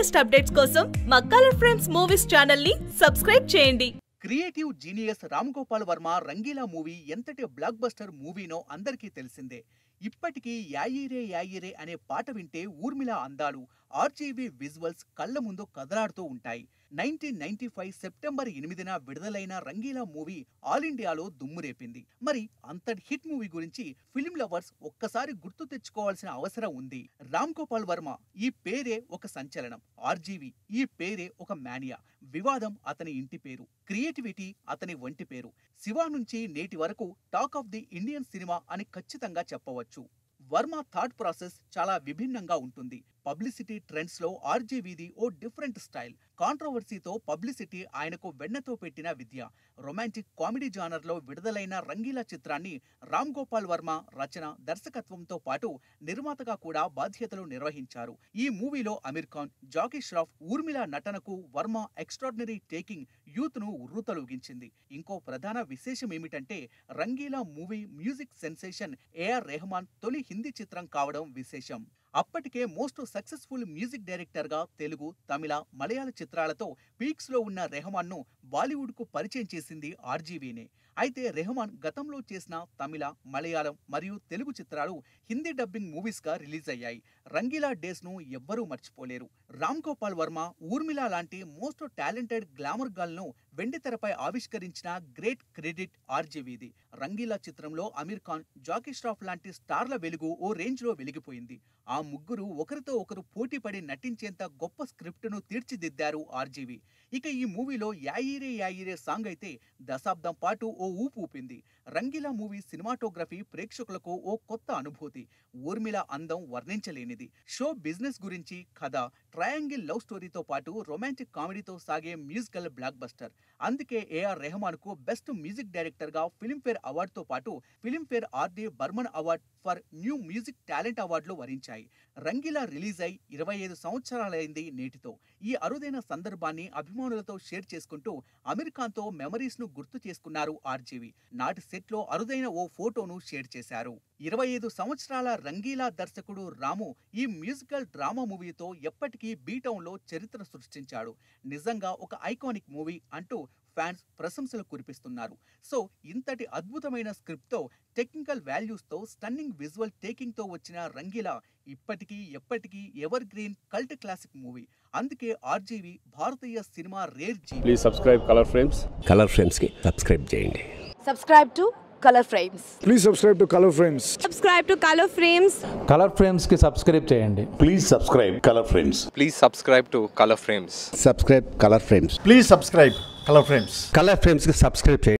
Latest updates కోసం మా Color Frames movies channel ని సబ్స్క్రైబ్ చేయండి creative genius Ram Gopal Varma Rangeela movie ఎంతటి బ్లాక్ బస్టర్ మూవీనో అందరికీ తెలిసిందే ఇప్పటికీ యాయిరే యాయిరే అనే పాట వింటే ఊర్మిళ అందాలు ఆర్జీవీ విజువల్స్ కళ్ళ ముందు కదలాడుతూ ఉంటాయి నైన్టీన్ నైన్టీ ఫైవ్ సెప్టెంబర్ ఎనిమిదిన విడుదలైన రంగీలా మూవీ ఆల్ ఇండియాలో దుమ్మురేపింది మరి అంతటి హిట్ మూవీ గురించి ఫిల్మ్ లవర్స్ ఒక్కసారి గుర్తు తెచ్చుకోవాల్సిన అవసరం ఉంది రామ్ గోపాల్ వర్మ ఈ పేరే ఒక సంచలనం ఆర్జీవి ఈ పేరే ఒక మానియా వివాదం అతని ఇంటి పేరు క్రియేటివిటీ అతని వంటి పేరు శివ నుంచి నేటి వరకు talk of the Indian cinema అని ఖచ్చితంగా చెప్పవచ్చు వర్మ థాట్ ప్రాసెస్ చాలా విభిన్నంగా ఉంటుంది పబ్లిసిటీ ట్రెండ్స్ లో ఆర్జీవీది ఓ డిఫరెంట్ స్టైల్ కాంట్రవర్సీతో పబ్లిసిటీ ఆయనకు వెన్నతో పెట్టిన విద్య రొమాంటిక్ కామెడీ జానర్ లో విడుదలైన రంగీలా చిత్రాన్ని రామ్ గోపాల్ వర్మ రచన దర్శకత్వంతో పాటు నిర్మాతగా కూడా బాధ్యతలు నిర్వహించారు ఈ మూవీలో అమీర్ ఖాన్ జాకీ ష్రాఫ్ ఊర్మిళ నటనకు వర్మ ఎక్స్ట్రాడినరీ టేకింగ్ యూత్ ను ఉర్రూతలూగించింది ఇంకో ప్రధాన విశేషం ఏమిటంటే Rangeela movie music sensation AR Rahman తొలి హిందీ చిత్రం కావడం విశేషం అప్పటికే మోస్ట్ సక్సెస్ఫుల్ మ్యూజిక్ డైరెక్టర్ గా తెలుగు తమిళ మలయాళ చిత్రాలతో పీక్స్ లో ఉన్న రెహమాన్ ను బాలీవుడ్ కు పరిచయం చేసింది ఆర్జీవీనే అయితే రెహమాన్ గతంలో చేసిన తమిళ మలయాళం మరియు తెలుగు చిత్రాలు హిందీ డబ్బింగ్ మూవీస్ గా రిలీజ్ అయ్యాయి రంగీలా డేస్ ను ఎవ్వరూ మర్చిపోలేరు రామ్ గోపాల్ వర్మ ఊర్మిళ లాంటి మోస్ట్ టాలెంటెడ్ గ్లామర్ గర్ల్ ను వెండితెరపై ఆవిష్కరించిన గ్రేట్ క్రెడిట్ ఆర్జీవీది రంగీలా చిత్రంలో అమీర్ ఖాన్ జాకీ ష్రాఫ్ లాంటి స్టార్ల వెలుగు ఓ రేంజ్ లో వెలిగిపోయింది ఆ ముగ్గురు ఒకరితో ఒకరు పోటీపడి నటించేంత గొప్ప స్క్రిప్ట్ ను తీర్చిదిద్దారు ఆర్జీవి ఇక ఈ మూవీలో యాయిరే యాయిరే సాంగ్ అయితే దశాబ్దం పాటు ఓ ఊపు ఊపింది రంగీలా మూవీ సినిమాటోగ్రఫీ ప్రేక్షకులకు ఓ కొత్త అనుభూతి ఊర్మిళ అందం వర్ణించలేనిది షో బిజినెస్ గురించి కథ ట్రయాంగిల్ లవ్ స్టోరీతో పాటు రొమాంటిక్ కామెడీతో సాగే మ్యూజికల్ బ్లాక్ బస్టర్ అందుకే ఏఆర్ రెహమాన్ కు బెస్ట్ మ్యూజిక్ డైరెక్టర్ గా ఫిల్మ్ఫేర్ అవార్డుతో పాటు Filmfare RD Burman award for new music talent అవార్డులు వరించాయి రంగీలా రిలీజ్ అయి ఇరవై ఐదు సంవత్సరాలైంది నేటితో ఈ అరుదైన సందర్భాన్ని అభిమానులతో షేర్ చేసుకుంటూ అమీర్ ఖాన్ తో మెమరీస్ ను గుర్తు చేసుకున్నారు ఆర్జీవి నాటి సెట్ లో అరుదైన ఓ ఫోటోను షేర్ చేశారు ఇరవై ఐదు సంవత్సరాల రంగీలా దర్శకుడు రాము ఈ మ్యూజికల్ డ్రామా మూవీతో ఎప్పటికీ బీటౌన్ లో చరిత్ర సృష్టించాడు నిజంగా ఒక ఐకానిక్ మూవీ అంటూ ఫ్యాన్స్ ప్రశంసలు కురిపిస్తున్నారు సో ఇంతటి అద్భుతమైన స్క్రిప్ట్తో టెక్నికల్ వాల్యూస్తో స్టన్నింగ్ విజువల్ టేకింగ్తో వచ్చిన రంగీలా ఇప్పటికీ ఎప్పటికీ evergreen cult classic movie అందుకే ఆర్జీవి భారతీయ సినిమా రేర్ జీ please subscribe Color Frames Color ఫ్రేమ్స్కి సబ్స్క్రైబ్ చేయండి subscribe to color frames Please subscribe to Color Frames. subscribe to color frames Color ఫ్రేమ్స్కి సబ్స్క్రైబ్ చేయండి Please subscribe Color Frames. Please subscribe to Color Frames. Subscribe Color Frames Please subscribe Color Frames. Color ఫ్రేమ్స్కి subscribe చేయండి